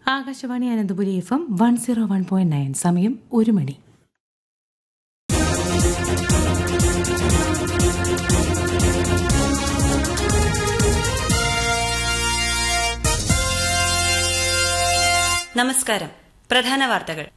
Akashvani Ananthapuri F M one zero one point nine സമയം ഒരു മണി നമസ്കാരം പ്രധാന വാർത്തകൾ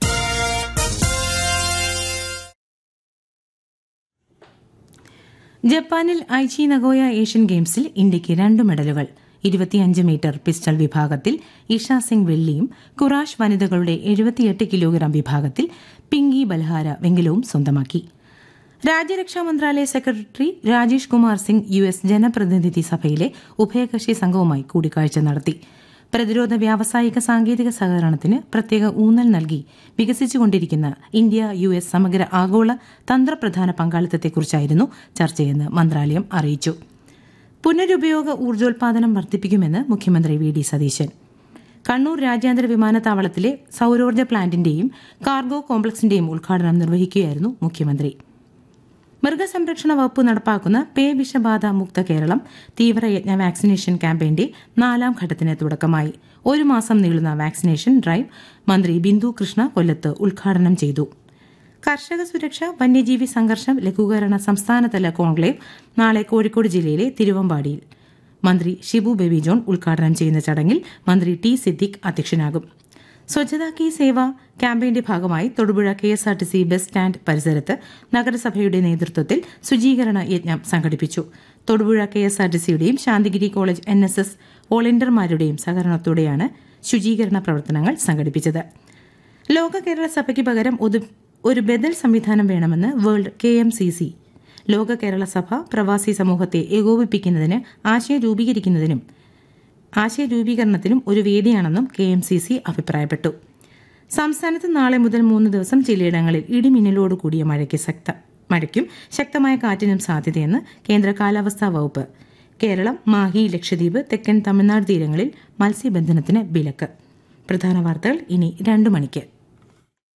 ജപ്പാനിൽ ഐച്ചി നഗോയ ഏഷ്യൻ ഗെയിംസിൽ ഇന്ത്യയ്ക്ക് രണ്ട് മെഡലുകൾ ഇരുപത്തിയഞ്ച് മീറ്റർ പിസ്റ്റൾ വിഭാഗത്തിൽ ഇഷ സിംഗ് വെള്ളിയും കുറാഷ് വനിതകളുടെ എഴുപത്തിയെട്ട് കിലോഗ്രാം വിഭാഗത്തിൽ പിങ്കി ബൽഹാര വെങ്കലവും സ്വന്തമാക്കി രാജ്യരക്ഷാ മന്ത്രാലയ secretary Rajesh Kumar Singh U S ജനപ്രതിനിധി സഭയിലെ ഉഭയകക്ഷി സംഘവുമായി കൂടിക്കാഴ്ച നടത്തി പ്രതിരോധ വ്യാവസായിക സാങ്കേതിക സഹകരണത്തിന് പ്രത്യേക ഊന്നൽ നൽകി വികസിച്ചുകൊണ്ടിരിക്കുന്ന ഇന്ത്യ യു എസ് സമഗ്ര ആഗോള തന്ത്രപ്രധാന പങ്കാളിത്തത്തെക്കുറിച്ചായിരുന്നു ചർച്ചയെന്ന് മന്ത്രാലയം അറിയിച്ചു പുനരുപയോഗ ഊർജ്ജോൽപാദനം വർദ്ധിപ്പിക്കുമെന്ന് മുഖ്യമന്ത്രി വി ഡി സതീശൻ കണ്ണൂർ രാജ്യാന്തര വിമാനത്താവളത്തിലെ സൌരോർജ്ജ പ്ലാന്റിന്റെയും കാർഗോ കോംപ്ലക്സിന്റെയും ഉദ്ഘാടനം നിർവഹിക്കുകയായിരുന്നു മുഖ്യമന്ത്രി മൃഗസംരക്ഷണ വകുപ്പ് നടപ്പാക്കുന്ന പേ വിഷബാധ മുക്ത കേരളം തീവ്രയജ്ഞ വാക്സിനേഷൻ ക്യാമ്പയിന്റെ നാലാം ഘട്ടത്തിന് തുടക്കമായി ഒരു മാസം നീളുന്ന വാക്സിനേഷൻ ഡ്രൈവ് മന്ത്രി ബിന്ദു കൃഷ്ണ കൊല്ലത്ത് ഉദ്ഘാടനം ചെയ്തു കർഷക സുരക്ഷ വന്യജീവി സംഘർഷം ലഘൂകരണ സംസ്ഥാനതല കോൺക്ലേവ് നാളെ കോഴിക്കോട് ജില്ലയിലെ തിരുവമ്പാടിയിൽ മന്ത്രി ഷിബു ബേബി ജോൺ ഉദ്ഘാടനം ചെയ്യുന്ന ചടങ്ങിൽ മന്ത്രി ടി സിദ്ദിഖ് അധ്യക്ഷനാകും സ്വച്ഛതാ കി സേവ ക്യാമ്പയിന്റെ ഭാഗമായി Thodupuzha K S R T C bus stand പരിസരത്ത് നഗരസഭയുടെ നേതൃത്വത്തിൽ ശുചീകരണ യജ്ഞം സംഘടിപ്പിച്ചു Thodupuzha K S R T സിയുടെയും Santhigiri college N S S വോളണ്ടിയർമാരുടെയും സഹകരണത്തോടെയാണ് ശുചീകരണ പ്രവർത്തനങ്ങൾ സംഘടിപ്പിച്ചത് ലോക കേരള സഭയ്ക്ക് പകരം ഒരു- ഒരു ബദൽ സംവിധാനം വേണമെന്ന് world K M C C Loka Kerala സഭ പ്രവാസി സമൂഹത്തെ ഏകോപിപ്പിക്കുന്നതിന് ആശയം രൂപീകരിക്കുന്നതിനും ആശയ രൂപീകരണത്തിനും ഒരു വേദിയാണെന്നും കെ എം സി സി അഭിപ്രായപ്പെട്ടു സംസ്ഥാനത്ത് നാളെ മുതൽ മൂന്ന് ദിവസം ചിലയിടങ്ങളിൽ ഇടിമിന്നലോട് കൂടിയ മഴയ്ക്ക് ശക്ത മഴയ്ക്കും ശക്തമായ കാറ്റിനും സാധ്യതയെന്ന് കേന്ദ്ര കാലാവസ്ഥാ വകുപ്പ് കേരളം മാഹി ലക്ഷദ്വീപ് തെക്കൻ തമിഴ്നാട് തീരങ്ങളിൽ മത്സ്യബന്ധനത്തിന് വിലക്ക് പ്രധാന വാർത്തകൾ ഇനി രണ്ടു മണിക്ക്